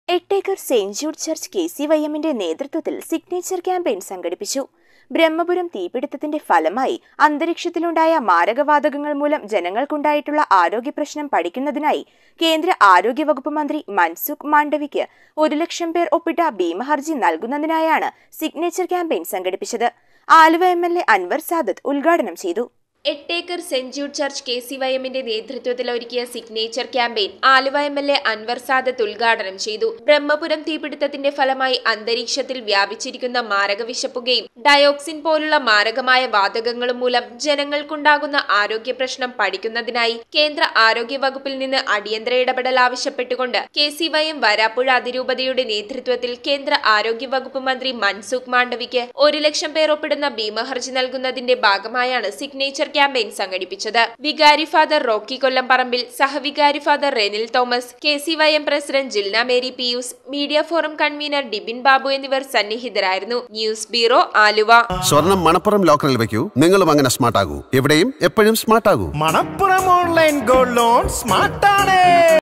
എട്ടേക്കർ Saint Jude church K C Y എമ്മിന്റെ നേതൃത്വത്തിൽ signature campaign സംഘടിപ്പിച്ചു ബ്രഹ്മപുരം തീപിടുത്തത്തിന്റെ ഫലമായി അന്തരീക്ഷത്തിലുണ്ടായ മാരകവാതകങ്ങൾ മൂലം ജനങ്ങൾക്കുണ്ടായിട്ടുള്ള ആരോഗ്യ പ്രശ്നം പഠിക്കുന്നതിനായി കേന്ദ്ര ആരോഗ്യവകുപ്പ് മന്ത്രി മൻസുഖ് മാണ്ഡവിക്ക് ഒരു ലക്ഷം പേർ ഒപ്പിട്ട ഭീമഹർജി നൽകുന്നതിനായാണ് സിഗ്നേച്ചർ ക്യാമ്പയിൻ സംഘടിപ്പിച്ചത് Aluva M L A Anwar Sadath ഉദ്ഘാടനം ചെയ്തു Ettekkar Saint Jude church K C Y എമ്മിന്റെ നേതൃത്വത്തിൽ ഒരുക്കിയ signature campaign Aluva M L A Anwar Sadath ഉദ്ഘാടനം ചെയ്തു ബ്രഹ്മപുരം തീപിടുത്തത്തിന്റെ ഫലമായി അന്തരീക്ഷത്തിൽ വ്യാപിച്ചിരിക്കുന്ന മാരക വിഷപ്പുകയും ഡയോക്സിൻ പോലുള്ള മാരകമായ വാതകങ്ങളും മൂലം ജനങ്ങൾക്കുണ്ടാകുന്ന ആരോഗ്യ പ്രശ്നം പഠിക്കുന്നതിനായി കേന്ദ്ര ആരോഗ്യ വകുപ്പിൽ നിന്ന് അടിയന്തര ഇടപെടൽ ആവശ്യപ്പെട്ടുകൊണ്ട് K C Y M Varapuzha അതിരൂപതയുടെ നേതൃത്വത്തിൽ കേന്ദ്ര ആരോഗ്യ വകുപ്പ് മന്ത്രി മൻസുഖ് മാണ്ഡവിക്ക് ഒരു ലക്ഷം പേർ ഒപ്പിടുന്ന ഭീമഹർജി നൽകുന്നതിന്റെ ഭാഗമായാണ് സിഗ്നേച്ചർ ക്യാമ്പയിൻ സംഘടിപ്പിച്ചത് വികാരി ഫാദർ റോക്കി കൊല്ലം പറമ്പിൽ സഹവികാരി father Renil Thomas K C Y M president Jilna Mary Pius media forum convener Dibin Babu എന്നിവർ സന്നിഹിതരായിരുന്നു ന്യൂസ് ബ്യൂറോ ആലുവ സ്വർണം മണപ്പുറം ലോക്കറിൽ വെക്കൂ നിങ്ങളും അങ്ങനെ സ്മാർട്ട് ആകൂ എവിടെയും എപ്പോഴും സ്മാർട്ട് ആകൂ മണപ്പുറം ഓൺലൈൻ ഗോൾഡ് ലോൺ സ്മാർട്ടാണ്